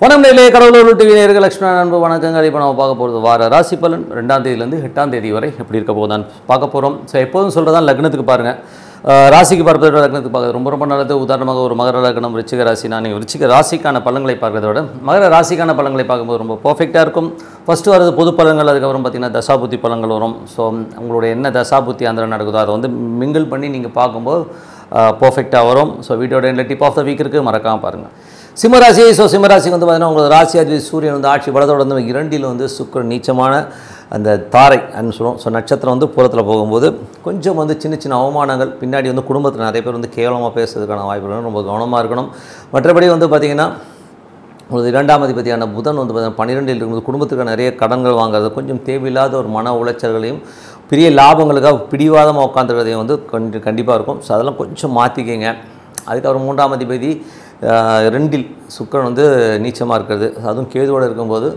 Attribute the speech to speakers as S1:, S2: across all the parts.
S1: வணக்கம் நேர்களே கடவுளூர் டிவி நேர்கள் லட்சுமண அன்பு வணக்கங்கள் இப்போ நம்ம பார்க்க போகிறது வார ராசி பலன் ரெண்டாம் தேதியிலேருந்து எட்டாம் தேதி வரை எப்படி இருக்க போகுதான் பார்க்க போகிறோம் ஸோ எப்போதும் சொல்கிறதா லக்னத்துக்கு பாருங்கள் அஹ், ராசிக்கு பார்ப்பதை விட லக்னத்துக்கு பார்க்குறது ரொம்ப ரொம்ப நல்லது உதாரணமாக ஒரு மகர லக்னம் விருச்சிக ராசினா நீங்கள் விருச்சிக ராசிக்கான பலன்களை பார்க்கறத விட மகர ராசிக்கான பலன்களை பார்க்கும்போது ரொம்ப பர்ஃபெக்டாக இருக்கும் ஃபஸ்ட்டு வரது பொது பலன்கள் அதுக்கப்புறம் பார்த்தீங்கன்னா தசாபுத்தி பலன்கள் வரும் ஸோ உங்களுடைய என்ன தசாபுத்தி அந்த நடக்குதோ அதை வந்து மிங்கிள் பண்ணி நீங்கள் பார்க்கும்போது பர்ஃபெக்டாக வரும் ஸோ வீடியோட எண்டில் டிப் ஆஃப் த வீக் இருக்குது மறக்காமல் பாருங்கள் சிம்மராசி ஸோ சிம்மராசிக்கு வந்து பார்த்தீங்கன்னா உங்களுக்கு ராசி அதிபதி சூரியன் வந்து ஆட்சி பலத்தோட வந்து இரண்டில் வந்து சுக்கிரன் நீச்சமான அந்த தாரை அப்படின்னு சொல்லுவோம் ஸோ நட்சத்திரம் வந்து புறத்தில் போகும்போது கொஞ்சம் வந்து சின்ன சின்ன அவமானங்கள் பின்னாடி வந்து குடும்பத்தில் நிறைய பேர் வந்து கேவலமாக பேசுறதுக்கான வாய்ப்புகள் ரொம்ப கவனமாக இருக்கணும் மற்றபடி வந்து பார்த்திங்கன்னா உங்களுக்கு இரண்டாம் அதிபதியான புதன் வந்து பார்த்தீங்கன்னா பன்னிரெண்டில் இருக்கும்போது குடும்பத்துக்கு நிறைய கடன்கள் வாங்குறது கொஞ்சம் தேவையில்லாத ஒரு மன உளைச்சல்களையும் பெரிய லாபங்களுக்காக பிடிவாதமாக உட்காந்துக்கிறதையும் வந்து கொஞ்சம் கண்டிப்பாக இருக்கும் ஸோ அதெல்லாம் கொஞ்சம் மாற்றிக்கங்க அதுக்கப்புறம் மூன்றாம் அதிபதி ஆஹ், ரெண்டில் சுக்கிரன் வந்து நீச்சமாக இருக்கிறது அதுவும் கேதுவோடு இருக்கும்போது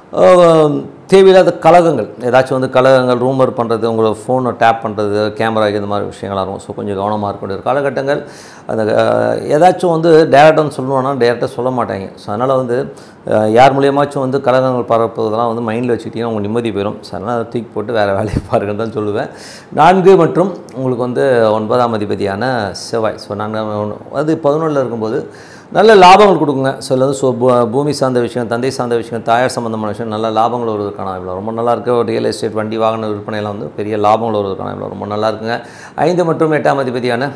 S1: ஆஹ், தேவையில்லாத கலகங்கள் ஏதாச்சும் வந்து கலகங்கள் ரூமர் பண்ணுறது உங்களோட ஃபோனை டேப் பண்ணுறது கேமரா இந்த மாதிரி விஷயங்களாக இருக்கும் ஸோ கொஞ்சம் கவனமாக இருக்க வேண்டிய காலகட்டங்கள் அந்த ஆஹ், ஏதாச்சும் வந்து டேரக்டாக சொல்லணும்னா டேரெக்டாக சொல்ல மாட்டாங்க ஸோ அதனால் வந்து ஆஹ், யார் மூலியமாச்சும் வந்து கலகங்கள் பரப்புறதெல்லாம் வந்து மைண்டில் வச்சுக்கிட்டிங்கன்னா உங்கள் நிம்மதி போயிடும் ஸோ அதனால் அதை தூக்கி போட்டு வேறு வேலையை பாருங்கன்னு தான் சொல்லுவேன் நான்கு மற்றும் உங்களுக்கு வந்து ஒன்பதாம் அதிபதியான செவ்வாய் ஸோ நான்காம் அது பதினொன்றில் இருக்கும்போது நல்ல லாபங்கள் கொடுக்குங்க ஸோ இல்லை வந்து ஸோ பூமி சார்ந்த விஷயம் தந்தை சார்ந்த விஷயம் தாயார் சம்மந்தமான விஷயம் நல்ல லாபங்கள் வருவதற்கான இவ்வளோ ரொம்ப நல்லா இருக்கு ரியல் எஸ்டேட் வண்டி வாகன விற்பனையெல்லாம் வந்து பெரிய லாபங்கள் வருவதற்கான இவ்வளோ ரொம்ப நல்லா இருக்குங்க ஐந்து மற்றும் எட்டாம் அதிபதியான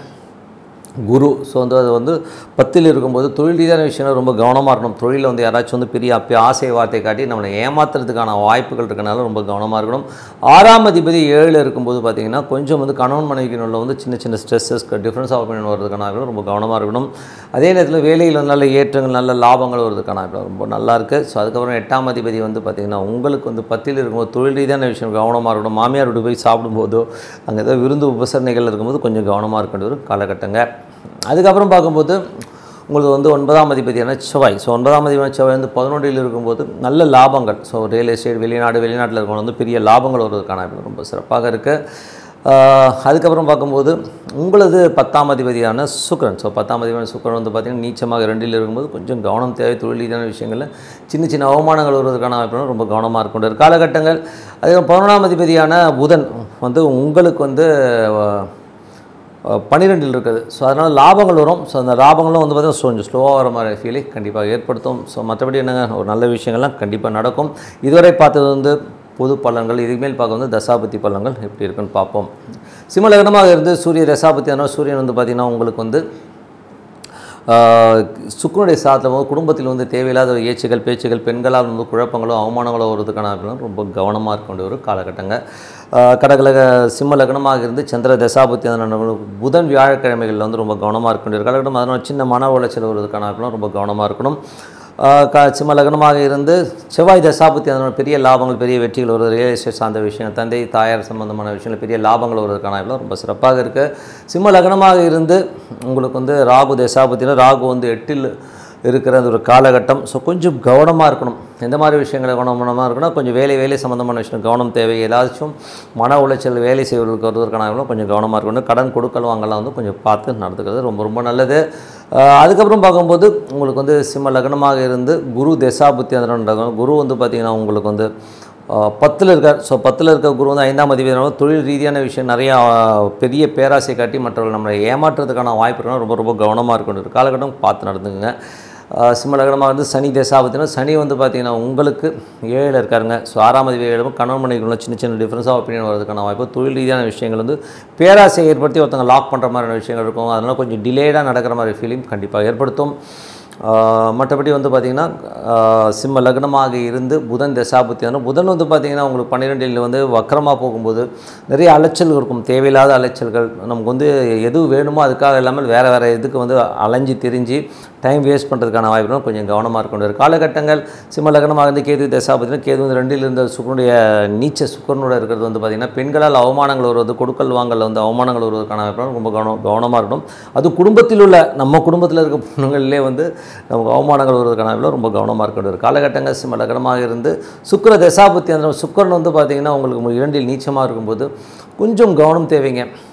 S1: குரு ஸோ வந்து அது வந்து பத்தில் இருக்கும்போது தொழில் ரீதியான விஷயங்கள் ரொம்ப கவனமாக இருக்கணும் தொழிலில் வந்து யாராச்சும் வந்து பெரிய அப்போ ஆசை வார்த்தை காட்டி நம்மளை ஏமாத்துறதுக்கான வாய்ப்புகள் இருக்கனால ரொம்ப கவனமாக இருக்கணும் ஆறாம் அதிபதி ஏழில் இருக்கும்போது பார்த்தீங்கன்னா கொஞ்சம் வந்து கணவன் மனைவிக்குள்ள வந்து சின்ன சின்ன ஸ்ட்ரெஸ்ஸஸ் டிஃப்ரென்ஸ் ஆஃப் ஒப்பீனியன் வர்றதுக்கான வாய்ப்புகள் ரொம்ப கவனமாக இருக்கணும் அதே நேரத்தில் வேலையில் வந்து நல்ல ஏற்றங்கள் நல்ல லாபங்கள் வருவதற்கான வாய்ப்புகள் ரொம்ப நல்லா இருக்குது ஸோ அதுக்கப்புறம் எட்டாம் அதிபதி வந்து பார்த்திங்கன்னா உங்களுக்கு வந்து பத்தில் இருக்கும்போது தொழில் ரீதியான விஷயம் கவனமாக இருக்கணும் மாமியார் வீட்டு போய் சாப்பிடும்போதோ அங்கே ஏதோ விருந்து உபசரணைகள் இருக்கும்போது கொஞ்சம் கவனமாக இருக்க வேண்டிய ஒரு காலகட்டங்க அதுக்கப்புறம் பார்க்கும்போது உங்களுக்கு வந்து ஒன்பதாம் அதிபதியான செவ்வாய் ஸோ ஒன்பதாம் அதிபதியான செவ்வாய் வந்து பதினொன்றில் இருக்கும்போது நல்ல லாபங்கள் ஸோ ரியல் எஸ்டேட் வெளிநாடு வெளிநாட்டில் இருக்கவங்க வந்து பெரிய லாபங்கள் வருவதற்கான வாய்ப்புகள் ரொம்ப சிறப்பாக இருக்குது அதுக்கப்புறம் பார்க்கும்போது உங்களது பத்தாம் அதிபதியான சுக்கிரன் ஸோ பத்தாம் அதிபதியான சுக்கிரன் வந்து பார்த்திங்கன்னா நீச்சமாக ரெண்டில் இருக்கும்போது கொஞ்சம் கவனம் தேவை தொழில் ரீதியான விஷயங்களில் சின்ன சின்ன அவமானங்கள் வருவதற்கான வாய்ப்புகள் ரொம்ப கவனமாக இருக்க வேண்டிய காலகட்டங்கள் அதுக்கப்புறம் பதினொன்றாம் அதிபதியான புதன் வந்து உங்களுக்கு வந்து அஹ், பன்னிரெண்டில் இருக்குது ஸோ அதனால் லாபங்கள் வரும் ஸோ அந்த லாபங்களும் வந்து பார்த்தீங்கன்னா கொஞ்சம் ஸ்லோவாக வர மாதிரி ஃபீலை கண்டிப்பாக ஏற்படுத்தும் ஸோ மற்றபடி என்னங்க ஒரு நல்ல விஷயங்கள்லாம் கண்டிப்பாக நடக்கும் இதுவரை பார்த்தது வந்து பொது பலன்கள் இதுமேல் பார்க்க வந்து தசாபதி பலன்கள் எப்படி இருக்குன்னு பார்ப்போம் சிம்ம லக்னமாக இருந்து சூரிய தசாபதி ஆனால் சூரியன் வந்து பார்த்திங்கன்னா உங்களுக்கு வந்து ஆஹ் சுக்கரனுடைய சாதத்தில் வந்து குடும்பத்தில் வந்து தேவையில்லாத ஒரு ஏச்சுகள் பேச்சுகள் பெண்களால் வந்து குழப்பங்களோ அவமானங்களோ வருவதற்கான வாய்ப்புகள் ரொம்ப கவனமாக இருக்க வேண்டிய ஒரு காலகட்டங்க ஆஹ் கடகலக சிம்ம லக்னமாக இருந்து சந்திர தசாபத்தி அந்த நடக்கும் புதன் வியாழக்கிழமைகளில் வந்து ரொம்ப கவனமாக இருக்க வேண்டிய ஒரு காலகட்டம் அதனால் சின்ன மன உளைச்சல் வருவதற்கான வாய்ப்புகளும் ரொம்ப கவனமாக இருக்கணும் ஆஹ் க சிம்ம லக்னமாக இருந்து செவ்வாய் தசாபத்தி அதனால் பெரிய லாபங்கள் பெரிய வெற்றிகள் வருவது ரியல் எஸ்டேட் சார்ந்த விஷயம் தந்தை தாயார் சம்பந்தமான விஷயங்கள் பெரிய லாபங்கள் வருவதற்கான வாய்ப்புகள் ரொம்ப சிறப்பாக இருக்குது சிம்ம லக்னமாக இருந்து உங்களுக்கு வந்து ராகு தசாபத்தியில் ராகு வந்து எட்டில் இருக்கிற அந்த ஒரு காலகட்டம் ஸோ கொஞ்சம் கவனமாக இருக்கணும் எந்த மாதிரி விஷயங்களை கவனமாக இருக்கணும் கொஞ்சம் வேலை வேலை சம்மந்தமான விஷயம் கவனம் தேவை ஏதாச்சும் மன உளைச்சல் வேலை செய்வதற்கு வருவதற்கான வாய்ப்புகளும் கொஞ்சம் கவனமாக இருக்கணும் கடன் கொடுக்கல் வாங்கலாம் வந்து கொஞ்சம் பார்த்து நடந்துக்கிறது ரொம்ப ரொம்ப நல்லது ஆஹ் அதுக்கப்புறம் பார்க்கும்போது உங்களுக்கு வந்து சிம்ம லக்னமாக இருந்து குரு தசாபுத்தி அந்த நடக்கும் குரு வந்து பார்த்திங்கன்னா உங்களுக்கு வந்து பத்தில் இருக்கார் ஸோ பத்தில் இருக்க குரு வந்து ஐந்தாம் அதிபதியான தொழில் ரீதியான விஷயம் நிறையா ஆஹ், பெரிய பேராசை காட்டி மற்றவர்கள் நம்மளை ஏமாற்றுறதுக்கான வாய்ப்பு இருக்கணும் ரொம்ப ரொம்ப கவனமாக இருக்கணும் ஒரு காலகட்டம் பார்த்து நடந்துக்குங்க ஆஹ், சிம்ம லக்னமாக வந்து சனி தசாபத்தினா சனி வந்து பார்த்திங்கன்னா உங்களுக்கு ஏழில் இருக்காருங்க ஸோ ஆறாம் அதிபதி ஏழும் கணவன் மனைவிக்குள்ள சின்ன சின்ன டிஃப்ரென்ஸாக ஒப்பீனியன் வரதுக்கான வாய்ப்பு தொழில் ரீதியான விஷயங்கள் வந்து பேராசை ஏற்படுத்தி ஒருத்தங்க லாக் பண்ணுற மாதிரியான விஷயங்கள் இருக்கும் அதனால் கொஞ்சம் டிலேடாக நடக்கிற மாதிரி ஃபீலிங் கண்டிப்பாக ஏற்படுத்தும் ஆஹ் மற்றபடி வந்து பார்த்திங்கன்னா ஆஹ் சிம்ம லக்னமாக இருந்து புதன் தசாபுத்தி ஆனால் புதன் வந்து பார்த்திங்கன்னா உங்களுக்கு பன்னிரெண்டில் வந்து வக்கரமாக போகும்போது நிறைய அலைச்சல் இருக்கும் தேவையில்லாத அலைச்சல்கள் நமக்கு வந்து எது வேணுமோ அதுக்காக இல்லாமல் வேறு வேறு இதுக்கு வந்து அலைஞ்சு திரிஞ்சு டைம் வேஸ்ட் பண்ணுறதுக்கான வாய்ப்புகளும் கொஞ்சம் கவனமாக இருக்க வேண்டிய ஒரு காலகட்டங்கள் சிம்ம லக்னமாக இருந்து கேது தசாபத்தினா கேது வந்து ரெண்டில் இருந்த சுக்கரனுடைய நீச்ச சுக்கரனோட இருக்கிறது வந்து பார்த்திங்கன்னா பெண்களால் அவமானங்கள் வருவது கொடுக்கல் வாங்கல வந்து அவமானங்கள் வருவதற்கான வாய்ப்புகள் ரொம்ப கவனம் கவனமாக இருக்கணும் அது குடும்பத்தில் உள்ள நம்ம குடும்பத்தில் இருக்க பொண்ணுங்களிலே வந்து நமக்கு அவமானங்கள் வருவதற்கான வாய்ப்புகள் ரொம்ப கவனமாக இருக்க வேண்டிய ஒரு காலகட்டங்கள் சிம்ம லக்னமாக இருந்து சுக்கிர தசாபத்தி அந்த சுக்கரன் வந்து பார்த்திங்கன்னா உங்களுக்கு இரண்டில் நீச்சமாக இருக்கும்போது கொஞ்சம் கவனம் தேவைங்க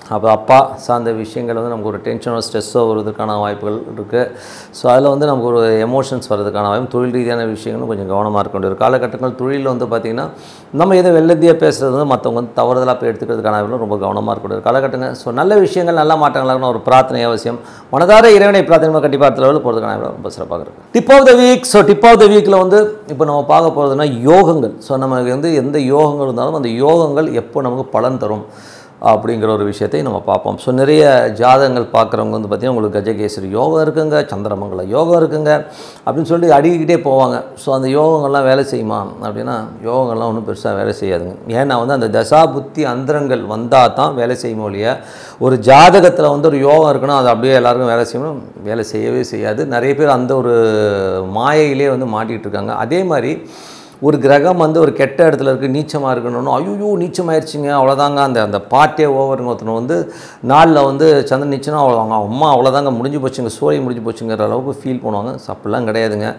S1: அப்போ அப்பா சார்ந்த விஷயங்கள் வந்து நமக்கு ஒரு டென்ஷனோ ஸ்ட்ரெஸ்ஸோ வருவதற்கான வாய்ப்புகள் இருக்குது ஸோ அதில் வந்து நமக்கு ஒரு எமோஷன்ஸ் வர்றதுக்கான வாய்ப்பு தொழில் ரீதியான விஷயங்களும் கொஞ்சம் கவனமாக இருக்க வேண்டிய ஒரு காலகட்டங்கள் தொழிலில் வந்து பார்த்திங்கன்னா நம்ம எதை வெள்ளதியாக பேசுகிறது வந்து மற்றவங்க வந்து தவறுதலாக போய் எடுத்துக்கிறதுக்கான வாய்ப்புகளும் ரொம்ப கவனமாக இருக்க வேண்டிய ஒரு காலகட்டங்கள் ஸோ நல்ல விஷயங்கள் நல்ல மாற்றங்களாக ஒரு பிரார்த்தனை அவசியம் மனதார இறைவனை பிரார்த்தனை கண்டிப்பாக அடுத்த லெவலில் போகிறதுக்கான வாய்ப்பு ரொம்ப சிறப்பாக இருக்குது tip of the week so tip of the வீக்கில் வந்து இப்போ நம்ம பார்க்க போகிறதுனா யோகங்கள் ஸோ நமக்கு வந்து எந்த யோகங்கள் இருந்தாலும் அந்த யோகங்கள் எப்போ நமக்கு பலன் தரும் அப்படிங்கிற ஒரு விஷயத்தை நம்ம பார்ப்போம் ஸோ நிறைய ஜாதகங்கள் பார்க்குறவங்க வந்து பார்த்திங்கன்னா உங்களுக்கு கஜகேசரி யோகம் இருக்குங்க சந்திரமங்கல யோகம் இருக்குங்க அப்படின்னு சொல்லிட்டு அடிக்கிட்டே போவாங்க ஸோ அந்த யோகங்கள்லாம் வேலை செய்யுமா அப்படின்னா யோகங்கள்லாம் ஒன்றும் பெருசாக வேலை செய்யாதுங்க ஏன்னா வந்து அந்த தசா புத்தி அந்தரங்கள் வந்தால் தான் வேலை செய்யும் ஒழிய ஒரு ஜாதகத்தில் வந்து ஒரு யோகம் இருக்குன்னா அது அப்படியே எல்லாருக்கும் வேலை செய்யணும் வேலை செய்யவே செய்யாது நிறைய பேர் அந்த ஒரு மாயையிலே வந்து மாட்டிகிட்டு இருக்காங்க அதே மாதிரி ஒரு கிரகம் வந்து ஒரு கெட்ட இடத்துல இருக்குது நீச்சமாக இருக்கணும்னு ஐயோ நீச்சமாயிருச்சுங்க அவ்வளோதாங்க அந்த அந்த பாட்டே ஓவருங்க ஒருத்தனை வந்து நாளில் வந்து சந்திரன் நீச்சனா அவ்வளோதாங்க அம்மா அவ்வளோதாங்க முடிஞ்சு போச்சுங்க சூரிய முடிஞ்சு போச்சுங்கிற அளவுக்கு ஃபீல் பண்ணுவாங்க So, அப்படிலாம் கிடையாதுங்க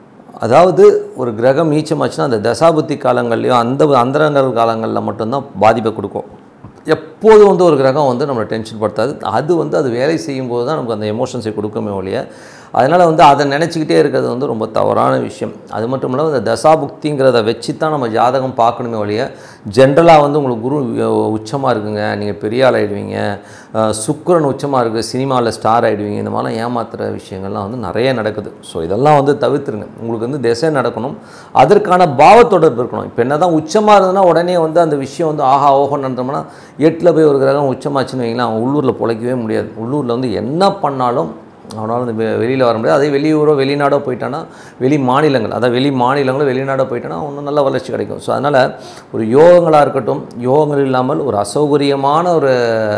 S1: அதாவது ஒரு கிரகம் நீச்சமாச்சுன்னா அந்த தசாபுத்தி காலங்கள்லையும் அந்த அந்தரங்கள் காலங்களில் மட்டும்தான் பாதிப்பை கொடுக்கும் எப்போதும் வந்து ஒரு கிரகம் வந்து நம்மளை டென்ஷன் படுத்தாது அது வந்து அது வேலை செய்யும்போது தான் நமக்கு அந்த எமோஷன்ஸை கொடுக்குமே ஒழிய அதனால் வந்து அதை நினச்சிக்கிட்டே இருக்கிறது வந்து ரொம்ப தவறான விஷயம் அது மட்டும் இல்லாமல் இந்த தசாபுக்திங்கிறத வச்சு தான் நம்ம ஜாதகம் பார்க்கணுமே ஒழிய ஜென்ரலாக வந்து உங்களுக்கு குரு உச்சமாக இருக்குங்க நீங்கள் பெரிய ஆள் ஆகிடுவீங்க சுக்கரன் உச்சமாக இருக்குது சினிமாவில் ஸ்டார் ஆகிடுவீங்க இந்த மாதிரிலாம் ஏமாத்துகிற விஷயங்கள்லாம் வந்து நிறைய நடக்குது ஸோ இதெல்லாம் வந்து தவிர்த்துருங்க உங்களுக்கு வந்து திசை நடக்கணும் அதற்கான பாவத்தொடர்பு இருக்கணும் இப்போ என்ன தான் உச்சமாக இருந்ததுன்னா உடனே வந்து அந்த விஷயம் வந்து ஆஹா ஓஹோன்னு நடந்தோம்னா எட்டில் போய் ஒரு கிரகம் உச்சமாச்சுன்னு வைங்களேன் அவன் உள்ளூரில் பிழைக்கவே முடியாது உள்ளூரில் வந்து என்ன பண்ணாலும் அவனால் வந்து வெளியில் வர முடியாது அதே வெளியூரோ வெளிநாடோ போயிட்டானா வெளி மாநிலங்கள் அதாவது வெளி மாநிலங்களோ வெளிநாடோ போயிட்டானா இன்னும் நல்ல வளர்ச்சி கிடைக்கும் ஸோ அதனால் ஒரு யோகங்களாக இருக்கட்டும் யோகங்கள் இல்லாமல் ஒரு அசௌகரியமான ஒரு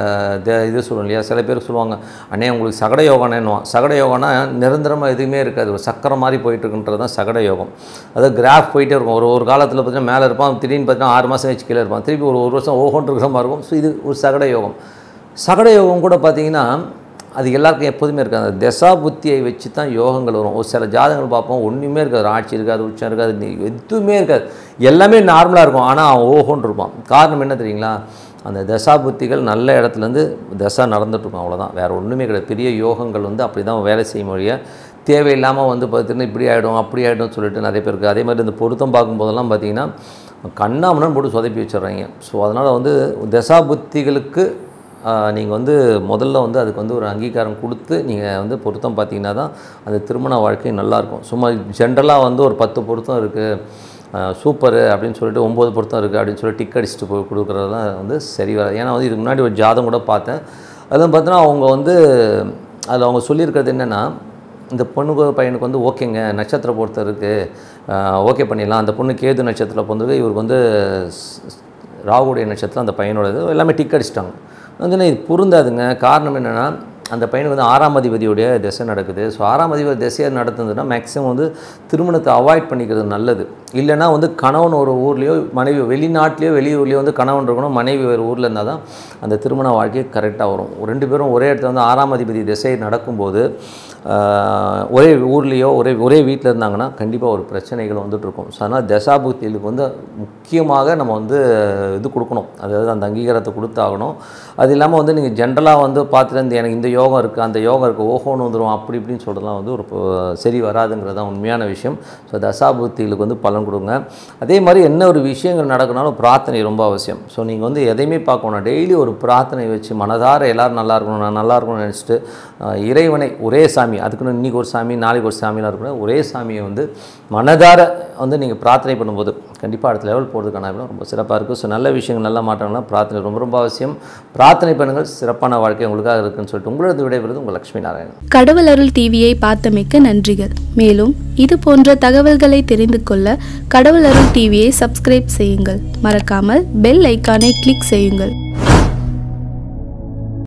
S1: த- இது சொல்லுவோம் இல்லையா சில பேர் சொல்லுவாங்க அண்ணே உங்களுக்கு சகட யோகானேன்னுவான் சகட யோகானா நிரந்தரமாக எதுவுமே இருக்காது ஒரு சக்கரம் மாதிரி போயிட்டு இருக்குன்றது தான் சகட யோகம் அதாவது கிராஃப் போயிட்டே இருக்கும் ஒரு ஒரு காலத்தில் பார்த்தீங்கன்னா மேலே இருப்பான் திடீர்னு பார்த்தீங்கன்னா ஆறு மாதம் வச்சு கீழே இருப்பான் திருப்பி ஒரு ஒரு வருஷம் ஓஹோன்னு இருக்கிற மாதிரி இருக்கும் ஸோ இது ஒரு சகட யோகம் சகட யோகம் கூட பார்த்தீங்கன்னா அது எல்லாருக்கும் எப்போதுமே இருக்காது அந்த தசா புத்தியை வச்சு தான் யோகங்கள் வரும் ஒரு சில ஜாதகங்கள் பார்ப்போம் ஒன்றுமே இருக்காது ஆட்சி இருக்காது உச்சம் இருக்காது நீ- எதுவுமே இருக்காது எல்லாமே நார்மலாக இருக்கும் ஆனால் அவன் ஓஹோன்னு இருப்பான் காரணம் என்ன தெரியுங்களா அந்த தசா புத்திகள் நல்ல இடத்துலேருந்து தசா நடந்துட்டுருக்கும் அவ்வளோதான் வேறு ஒன்றுமே கிடையாது பெரிய யோகங்கள் வந்து அப்படி தான் வேலை செய்யும் வழிய தேவையில்லாமல் வந்து பார்த்தீங்கன்னா இப்படி ஆகிடும் அப்படி ஆகிடும் சொல்லிட்டு நிறைய பேருக்கு அதே மாதிரி இந்த பொருத்தம் பார்க்கும்போதெல்லாம் பார்த்தீங்கன்னா கண்ணாமனு போட்டு சொதப்பி வச்சிடுறாங்க ஸோ அதனால் வந்து தசா புத்திகளுக்கு நீங்கள் வந்து முதல்ல வந்து அதுக்கு வந்து ஒரு அங்கீகாரம் கொடுத்து நீங்கள் வந்து பொருத்தம் பார்த்தீங்கன்னா தான் அந்த திருமண வாழ்க்கை நல்லாயிருக்கும் சும்மா ஜென்ரலாக வந்து ஒரு பத்து பொருத்தம் இருக்குது சூப்பரு அப்படின்னு சொல்லிட்டு ஒம்பது பொருத்தம் இருக்குது அப்படின்னு சொல்லி டிக் அடிச்சுட்டு போய் கொடுக்குறதெல்லாம் வந்து சரி வராது ஏன்னா வந்து இதுக்கு முன்னாடி ஒரு ஜாதகம் கூட பார்த்தேன் அதில் பார்த்தோன்னா அவங்க வந்து அதில் அவங்க சொல்லியிருக்கிறது என்னென்னா இந்த பொண்ணுக்கு பையனுக்கு வந்து ஓகேங்க நட்சத்திர பொருத்தம் இருக்குது ஓகே பண்ணிடலாம் அந்த பொண்ணு கேது நட்சத்திரத்தில் பிறந்தது இவருக்கு வந்து ஸ்- ஸ்- ராகுடைய நட்சத்திரம் அந்த பையனோட இது எல்லாமே டிக் அடிச்சிட்டாங்க வந்து இது பொருந்தாதுங்க காரணம் என்னென்னா அந்த பையனுக்கு வந்து ஆறாம் அதிபதியுடைய திசை நடக்குது ஸோ ஆறாம் அதிபதி திசையை நடத்துனதுன்னா மேக்ஸிமம் வந்து திருமணத்தை அவாய்ட் பண்ணிக்கிறது நல்லது இல்லைன்னா வந்து கணவன் ஒரு ஊர்லேயோ மனைவி வெளிநாட்டிலையோ வெளியூர்லேயோ வந்து கணவன் இருக்கணும் மனைவி வேறு ஊரில் இருந்தால் தான் அந்த திருமண வாழ்க்கை கரெக்டாக வரும் ரெண்டு பேரும் ஒரே இடத்துல வந்து ஆறாம் அதிபதி திசை நடக்கும்போது ஆஹ், ஒரே ஊர்லேயோ ஒரே ஒரே வீட்டில் இருந்தாங்கன்னா கண்டிப்பாக ஒரு பிரச்சனைகள் வந்துட்டு இருக்கும் ஸோ அதனால் தசாபுக்திகளுக்கு வந்து முக்கியமாக நம்ம வந்து இது கொடுக்கணும் அதாவது அந்த அங்கீகாரத்தை கொடுத்தாகணும் அது இல்லாமல் வந்து நீங்கள் ஜென்ரலாக வந்து பார்த்துட்டு இந்த எனக்கு இந்த யோகம் இருக்குது அந்த யோகம் இருக்குது ஓஹோன்னு வந்துடும் அப்படி இப்படின்னு சொல்கிறதுலாம் வந்து ஒரு ப- சரி வராதுங்கிறது தான் உண்மையான விஷயம் ஸோ தசாபுக்திகளுக்கு வந்து பலன் கொடுங்க அதே மாதிரி என்ன ஒரு விஷயங்கள் நடக்கணும்னாலும் பிரார்த்தனை ரொம்ப அவசியம் ஸோ நீங்கள் வந்து எதையுமே பார்க்கணும் டெய்லி ஒரு பிரார்த்தனை வச்சு மனதார எல்லாரும் நல்லா இருக்கணும் நான் நல்லா இருக்கணும்னு நினச்சிட்டு ஆஹ், இறைவனை ஒரே சாமி அதுக்குன்னு இன்றைக்கி ஒரு சாமி நாளைக்கு ஒரு சாமிலாம் இருக்கணும் ஒரே சாமியை வந்து மனதார வந்து நீங்கள் பிரார்த்தனை பண்ணும்போது கண்டிப்பாக அடுத்த லெவல் போகிறதுக்கான வாய்ப்பு ரொம்ப சிறப்பாக இருக்குது ஸோ நல்ல விஷயங்கள் நல்ல மாற்றங்கள்லாம் பிரார்த்தனை ரொம்ப ரொம்ப அவசியம் பிரார்த்தனை பண்ணுங்கள் சிறப்பான வாழ்க்கை உங்களுக்காக இருக்குன்னு சொல்லிட்டு உங்களது விடைபெறுது உங்கள் லட்சுமி நாராயணன்
S2: கடவுள் அருள் டிவியை பார்த்தமைக்க நன்றிகள் மேலும் இது போன்ற தகவல்களை தெரிந்து கொள்ள கடவுள் அருள் டிவியை சப்ஸ்கிரைப் செய்யுங்கள் மறக்காமல் பெல் ஐக்கானை கிளிக் செய்யுங்கள்